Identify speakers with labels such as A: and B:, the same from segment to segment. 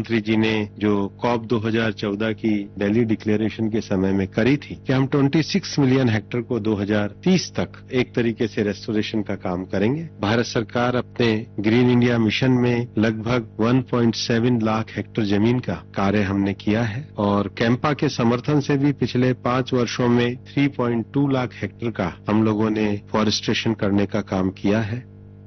A: प्रधानमंत्री जी ने जो कॉप 2014 की दिल्ली डिक्लेरेशन के समय में करी थी कि हम 26 मिलियन हेक्टेयर को 2030 तक एक तरीके से रेस्टोरेशन का काम करेंगे भारत सरकार अपने ग्रीन इंडिया मिशन में लगभग 1.7 लाख हेक्टेयर जमीन का कार्य हमने किया है और कैंपा के समर्थन से भी पिछले पांच वर्षों में 3.2 लाख हेक्टेयर का हम लोगों ने फॉरेस्ट्रेशन करने का काम किया है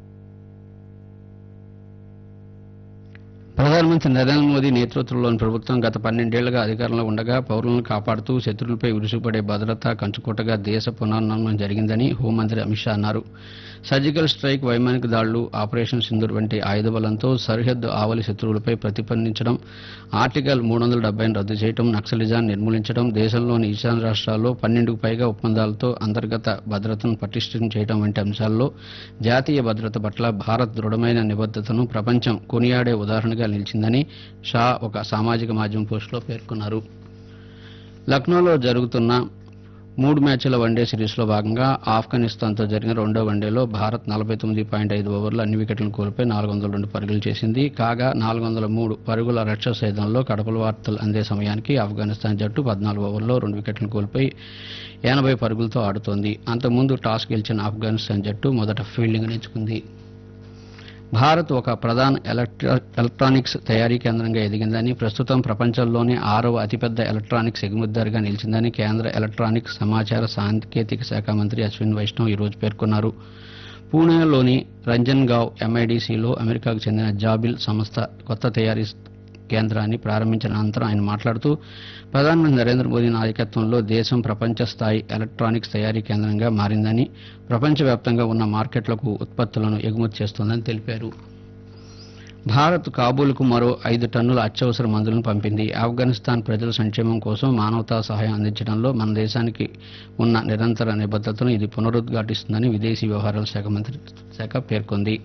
B: ప్రధానమంత్రి నరేంద్ర మోదీ నేతృత్వంలోని ప్రభుత్వం గత పన్నెండేళ్లుగా అధికారంలో ఉండగా పౌరులను కాపాడుతూ శత్రువులపై విరుసుపడే భద్రత కంచుకోటగా దేశ పునర్నిర్మాణం జరిగిందని హోంమంత్రి అమిత్ షా అన్నారు సర్జికల్ స్ట్రైక్ వైమానిక దాడులు ఆపరేషన్ సింధూర్ వంటి ఆయుధ బలంతో సరిహద్దు ఆవలి శత్రువులపై ప్రతిపందించడం ఆర్టికల్ మూడు వందల డెబ్బైను రద్దు చేయడం నక్సలిజాన్ని నిర్మూలించడం దేశంలోని ఈశాన్య రాష్ట్రాల్లో పన్నెండుకు పైగా ఒప్పందాలతో అంతర్గత భద్రతను పటిష్టం చేయడం వంటి అంశాల్లో జాతీయ భద్రత పట్ల భారత్ దృఢమైన నిబద్దతను ప్రపంచం కొనియాడే ఉదాహరణగా నిలిచిందని షా ఒక సామాజిక మాధ్యమం పోస్టులో పేర్కొన్నారు లక్నోలో జరుగుతున్న మూడు మ్యాచ్ల వన్డే సిరీస్లో భాగంగా ఆఫ్ఘనిస్తాన్తో జరిగిన రెండో వన్డేలో భారత్ నలభై తొమ్మిది పాయింట్ ఐదు ఓవర్లు అన్ని వికెట్లను కోల్పోయి నాలుగు వందల రెండు పరుగులు చేసింది కాగా నాలుగు వందల మూడు పరుగుల రక్ష సైతంలో కడపల వార్తలు అందే సమయానికి ఆఫ్ఘనిస్తాన్ జట్టు పద్నాలుగు ఓవర్లో రెండు వికెట్లను కోల్పోయి ఎనభై పరుగులతో ఆడుతోంది అంతకుముందు టాస్ గెలిచిన ఆఫ్ఘనిస్తాన్ జట్టు మొదట ఫీల్డింగ్ ఎంచుకుంది భారత్ ఒక ప్రధాన ఎలక్ట్రా- ఎలక్ట్రానిక్స్ తయారీ కేంద్రంగా ఎదిగిందని ప్రస్తుతం ప్రపంచంలోనే ఆరవ అతిపెద్ద ఎలక్ట్రానిక్స్ ఎగుమతిదారుగా నిలిచిందని కేంద్ర ఎలక్ట్రానిక్స్ సమాచార సాంకేతిక శాఖ మంత్రి అశ్విన్ వైష్ణవ్ ఈరోజు పేర్కొన్నారు పూణేలోని రంజన్ గావ్ ఎంఐడిసిలో అమెరికాకు చెందిన జాబిల్ సంస్థ కొత్త తయారీ కేంద్రాన్ని ప్రారంభించిన అనంతరం ఆయన మాట్లాడుతూ ప్రధానమంత్రి నరేంద్ర మోదీ నాయకత్వంలో దేశం ప్రపంచ స్థాయి ఎలక్ట్రానిక్స్ తయారీ కేంద్రంగా మారిందని ప్రపంచవ్యాప్తంగా ఉన్న మార్కెట్లకు ఉత్పత్తులను ఎగుమతి చేస్తోందని తెలిపారు భారత్ కాబూల్కు మరో ఐదు టన్నుల అత్యవసర మందులను పంపింది ఆఫ్ఘనిస్తాన్ ప్రజల సంక్షేమం కోసం మానవతా సహాయం అందించడంలో మన దేశానికి ఉన్న నిరంతర నిబద్దతను ఇది పునరుద్ఘాటిస్తుందని విదేశీ వ్యవహారాల శాఖ మంత్రి శాఖ పేర్కొంది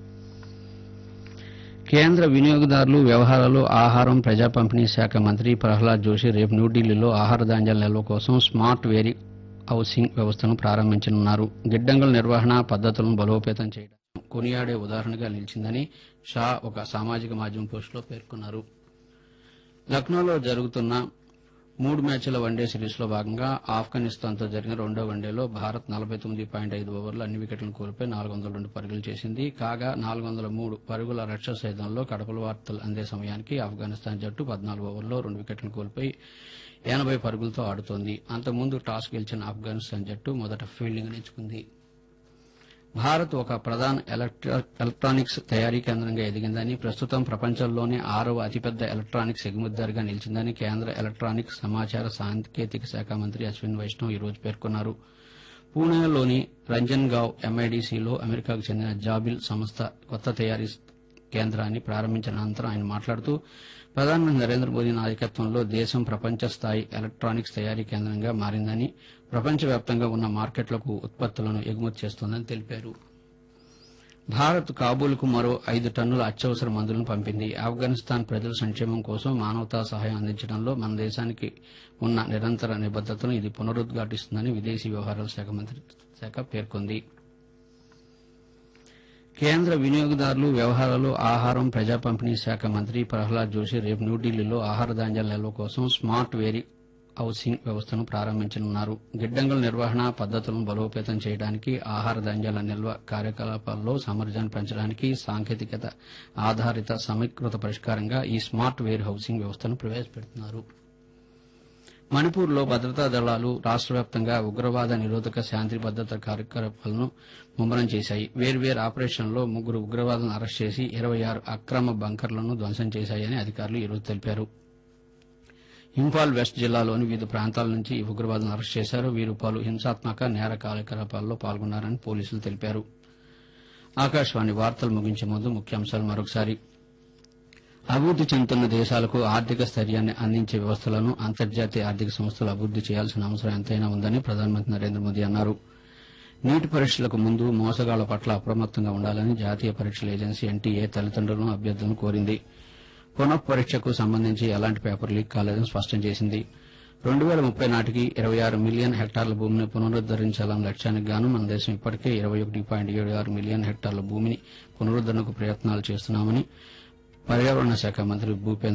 B: కేంద్ర వినియోగదారులు వ్యవహారాలు ఆహారం ప్రజా పంపిణీ శాఖ మంత్రి ప్రహ్లాద్ జోషి రేపు న్యూఢిల్లీలో ఆహార ధాన్యాల నిల్వ కోసం స్మార్ట్ వేరీ హౌసింగ్ వ్యవస్థను ప్రారంభించనున్నారు గిడ్డంగుల నిర్వహణ పద్ధతులను బలోపేతం చేయడం కొనియాడే ఉదాహరణగా నిలిచిందని షా ఒక సామాజిక మాధ్యమం పోస్టులో పేర్కొన్నారు లక్నోలో జరుగుతున్న మూడు మ్యాచ్ల వన్డే సిరీస్లో భాగంగా ఆఫ్ఘనిస్తాన్తో జరిగిన రెండో వన్డేలో భారత్ నలభై తొమ్మిది పాయింట్ ఐదు ఓవర్లు అన్ని వికెట్లను కోల్పోయి నాలుగు వందల రెండు పరుగులు చేసింది కాగా నాలుగు వందల మూడు పరుగుల రక్ష సైతంలో కడపల వార్తలు అందే సమయానికి ఆఫ్ఘనిస్తాన్ జట్టు పద్నాలుగు ఓవర్లో రెండు వికెట్లను కోల్పోయి ఎనభై పరుగులతో ఆడుతోంది అంతకుముందు టాస్ గెలిచిన ఆఫ్ఘనిస్తాన్ జట్టు మొదట ఫీల్డింగ్ ఎంచుకుంది భారత్ ఒక ప్రధాన ఎలక్ట్రా- ఎలక్ట్రానిక్స్ తయారీ కేంద్రంగా ఎదిగిందని ప్రస్తుతం ప్రపంచంలోనే ఆరవ అతిపెద్ద ఎలక్ట్రానిక్స్ ఎగుమతిదారుగా నిలిచిందని కేంద్ర ఎలక్ట్రానిక్స్ సమాచార సాంకేతిక శాఖ మంత్రి అశ్విన్ వైష్ణవ్ ఈరోజు పేర్కొన్నారు పూణేలోని రంజన్ గావ్ ఎంఐడిసిలో అమెరికాకు చెందిన జాబిల్ సంస్థ కొత్త తయారీ కేంద్రాన్ని ప్రారంభించిన అనంతరం ఆయన మాట్లాడుతూ ప్రధానమంత్రి నరేంద్ర మోదీ నాయకత్వంలో దేశం ప్రపంచ స్థాయి ఎలక్ట్రానిక్స్ తయారీ కేంద్రంగా మారిందని ప్రపంచవ్యాప్తంగా ఉన్న మార్కెట్లకు ఉత్పత్తులను ఎగుమతి చేస్తోందని తెలిపారు భారత్ కాబూల్కు మరో ఐదు టన్నుల అత్యవసర మందులను పంపింది ఆఫ్ఘనిస్తాన్ ప్రజల సంక్షేమం కోసం మానవతా సహాయం అందించడంలో మన దేశానికి ఉన్న నిరంతర నిబద్దతను ఇది పునరుద్ఘాటిస్తుందని విదేశీ వ్యవహారాల శాఖ మంత్రి శాఖ పేర్కొంది కేంద్ర వినియోగదారులు వ్యవహారాలు ఆహారం ప్రజా పంపిణీ శాఖ మంత్రి ప్రహ్లాద్ జోషి రేపు న్యూఢిల్లీలో ఆహార ధాన్యాల నిల్వ కోసం స్మార్ట్ వేరీ హౌసింగ్ వ్యవస్థను ప్రారంభించనున్నారు గిడ్డంగుల నిర్వహణ పద్ధతులను బలోపేతం చేయడానికి ఆహార ధాన్యాల నిల్వ కార్యకలాపాల్లో సామర్థ్యాన్ని పెంచడానికి సాంకేతికత ఆధారిత సమీకృత పరిష్కారంగా ఈ స్మార్ట్ వేర్ హౌసింగ్ వ్యవస్థను ప్రవేశపెడుతున్నారు మణిపూర్లో భద్రతా దళాలు రాష్ట్ర వ్యాప్తంగా ఉగ్రవాద నిరోధక శాంతి భద్రత కార్యకలాపాలను ముమ్మరం చేశాయి వేర్వేరు ఆపరేషన్లో ముగ్గురు ఉగ్రవాదులను అరెస్ట్ చేసి ఇరవై ఆరు అక్రమ బంకర్లను ధ్వంసం చేశాయని అధికారులు ఈరోజు తెలిపారు ఇంఫాల్ వెస్ట్ జిల్లాలోని వివిధ ప్రాంతాల నుంచి ఈ ఉగ్రవాదులను అరెస్ట్ చేశారు వీరు పలు హింసాత్మక నేర కార్యకలాపాల్లో పాల్గొన్నారని పోలీసులు తెలిపారు ఆకాశవాణి వార్తలు ముగించే ముందు ముఖ్యాంశాలు మరొకసారి అభివృద్ది చెందుతున్న దేశాలకు ఆర్థిక స్థైర్యాన్ని అందించే వ్యవస్థలను అంతర్జాతీయ ఆర్థిక సంస్థలు అభివృద్ది చేయాల్సిన అవసరం ఎంతైనా ఉందని ప్రధానమంత్రి నరేంద్ర మోదీ అన్నారు నీటి పరీక్షలకు ముందు మోసగాళ్ల పట్ల అప్రమత్తంగా ఉండాలని జాతీయ పరీక్షల ఏజెన్సీ ఎన్టీఏ తల్లిదండ్రులను అభ్యర్థులను కోరింది పునః పరీక్షకు సంబంధించి ఎలాంటి పేపర్ లీక్ కాలేదని స్పష్టం చేసింది రెండు వేల ముప్పై నాటికి ఇరవై ఆరు మిలియన్ హెక్టార్ల భూమిని పునరుద్దరించాలన్న లక్ష్యానికి గాను మన దేశం ఇప్పటికే ఇరవై ఒకటి పాయింట్ ఏడు ఆరు మిలియన్ హెక్టార్ల భూమిని పునరుద్దరణకు ప్రయత్నాలు చేస్తున్నామని పర్యావరణ శాఖ మంత్రి భూపేంద్ర